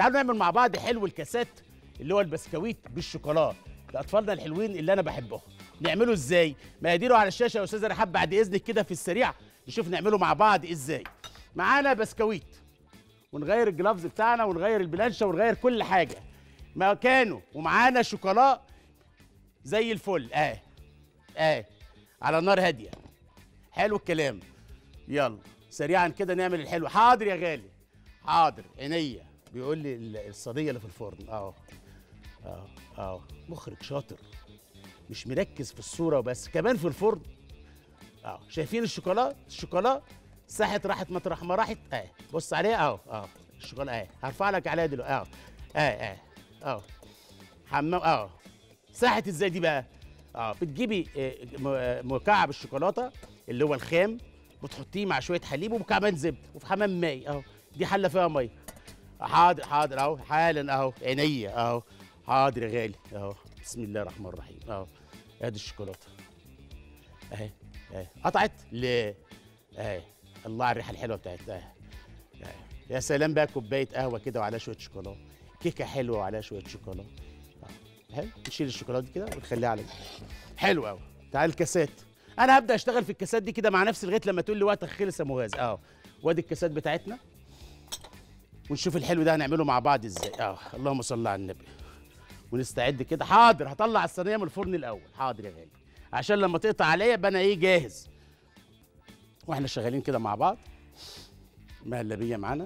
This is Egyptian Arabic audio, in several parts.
تعالوا نعمل مع بعض حلو الكاسات اللي هو البسكويت بالشوكولاته لاطفالنا الحلوين اللي انا بحبهم نعمله ازاي مقاديره على الشاشه يا استاذه رحاب بعد اذنك كده في السريع نشوف نعمله مع بعض ازاي معانا بسكويت ونغير الجلافز بتاعنا ونغير البلانشه ونغير كل حاجه مكانه ومعانا شوكولا زي الفل اه اه على نار هاديه حلو الكلام يلا سريعا كده نعمل الحلو حاضر يا غالي حاضر عينيا بيقول لي ال- الصينيه اللي في الفرن اه اه اه مخرج شاطر مش مركز في الصوره وبس كمان في الفرن اه شايفين الشوكولا الشوكولا ساحت راحت مطرح ما راحت اه بص عليها اهو اه الشوكولا اه هرفع لك عليها دلوقتي اه اه اه اه حمام اه ساحت ازاي دي بقى اه بتجيبي آه، م- آه، مكعب الشوكولاته اللي هو الخام بتحطيه مع شويه حليب ومكعبات زبده وفي حمام ماء اهو دي حله فيها ميه حاضر حاضر اهو حالا اهو عينيا اهو حاضر يا غالي اهو بسم الله الرحمن الرحيم اهو ادي الشوكولاته اهي اهي قطعت ليه اهي الله على الريحه الحلوه بتاعتها اهي اهي. يا سلام بقى كوبايه قهوه كده وعليها شويه شوكولاته كيكه حلوه وعليها شويه شوكولاته آه. حلو نشيل الشوكولاته دي كده ونخليها على جنب. حلو قوي تعال الكاسات انا هبدا اشتغل في الكاسات دي كده مع نفسي لغايه لما تقول لي وقتك خلص يا مغاز اه وادي الكاسات بتاعتنا ونشوف الحلو ده هنعمله مع بعض ازاي اه اللهم صل على النبي ونستعد كده حاضر هطلع الصينيه من الفرن الاول حاضر يا غالي عشان لما تقطع عليا يبقى انا ايه جاهز واحنا شغالين كده مع بعض مهلبيه معانا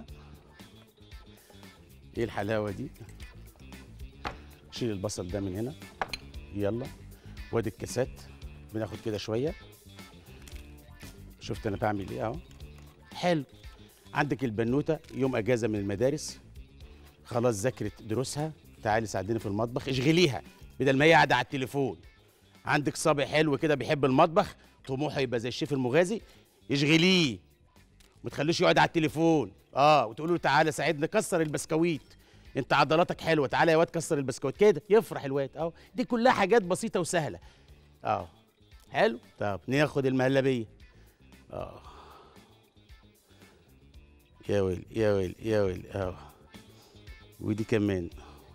ايه الحلاوه دي شيل البصل ده من هنا يلا وادي الكاسات بناخد كده شويه شفت انا بعمل ايه اهو حلو عندك البنوته يوم اجازه من المدارس خلاص ذاكرت دروسها تعالي ساعديني في المطبخ اشغليها بدل ما هي قاعده على التليفون عندك صبي حلو كده بيحب المطبخ طموحه يبقى زي الشيف المغازي اشغليه ما تخلوش يقعد على التليفون اه وتقول له تعالى ساعدني كسر البسكويت انت عضلاتك حلوه تعالى يا واد كسر البسكويت كده يفرح الواد اه دي كلها حاجات بسيطه وسهله اه حلو طب ناخد المهلبيه اه يا ويل يا ويل يا ويل اه ودي كمان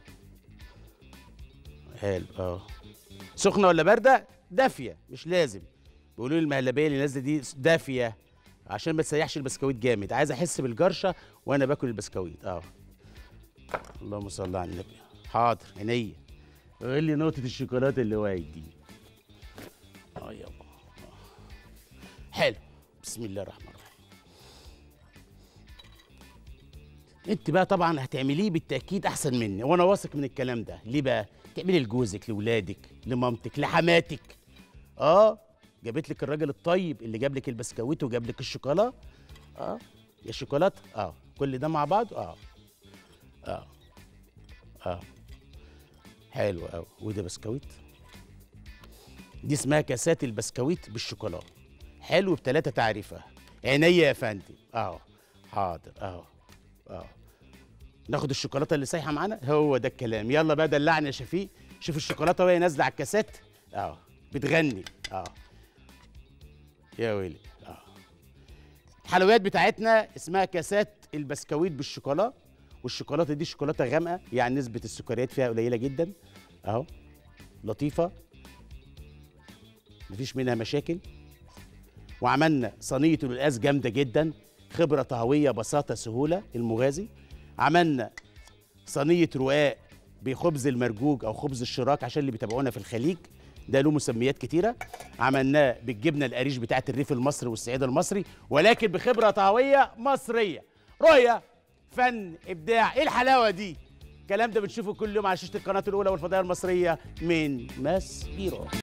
حلو اه سخنه ولا بارده دافيه مش لازم بيقولوا لي المهلبيه اللي نازله دي دافيه عشان ما تسيحش البسكويت جامد عايز احس بالجرشه وانا باكل البسكويت اه اللهم صل على النبي حاضر عينيا غير لي نقطه الشوكولاته اللي واقعت دي اه يابا آه. حلو بسم الله الرحمن الرحيم انت بقى طبعا هتعمليه بالتاكيد احسن مني وانا واثق من الكلام ده ليه بقى تعملي لجوزك لاولادك لمامتك لحماتك اه جابت لك الراجل الطيب اللي جاب لك البسكويت وجاب لك الشوكولا اه يا شوكولاته اه كل ده مع بعض اه اه اه حلو قوي وده بسكويت دي اسمها كاسات البسكويت بالشوكولا حلو بثلاثه تعريفه عينيا يا فندم اه حاضر اه اه ناخد الشوكولاته اللي سايحه معانا هو ده الكلام يلا بقى دلعني يا شفيق شوف الشوكولاته وهي نازله على الكاسات اه بتغني اه يا ويلي اه الحلويات بتاعتنا اسمها كاسات البسكويت بالشوكولا والشوكولاته دي شوكولاته غامقه يعني نسبه السكريات فيها قليله جدا اهو لطيفه مفيش منها مشاكل وعملنا صينيه القلقاس جامده جدا خبره طهويه بساطه سهوله المغازي عملنا صينيه رقاق بخبز المرجوج او خبز الشراك عشان اللي بيتابعونا في الخليج ده له مسميات كتيره عملناه بالجبنه القريش بتاعه الريف المصري والصعيد المصري ولكن بخبره طهويه مصريه رؤيه فن ابداع ايه الحلاوه دي الكلام ده بنشوفه كل يوم على شاشه القناه الاولى والفضائيه المصريه من ماس بيرو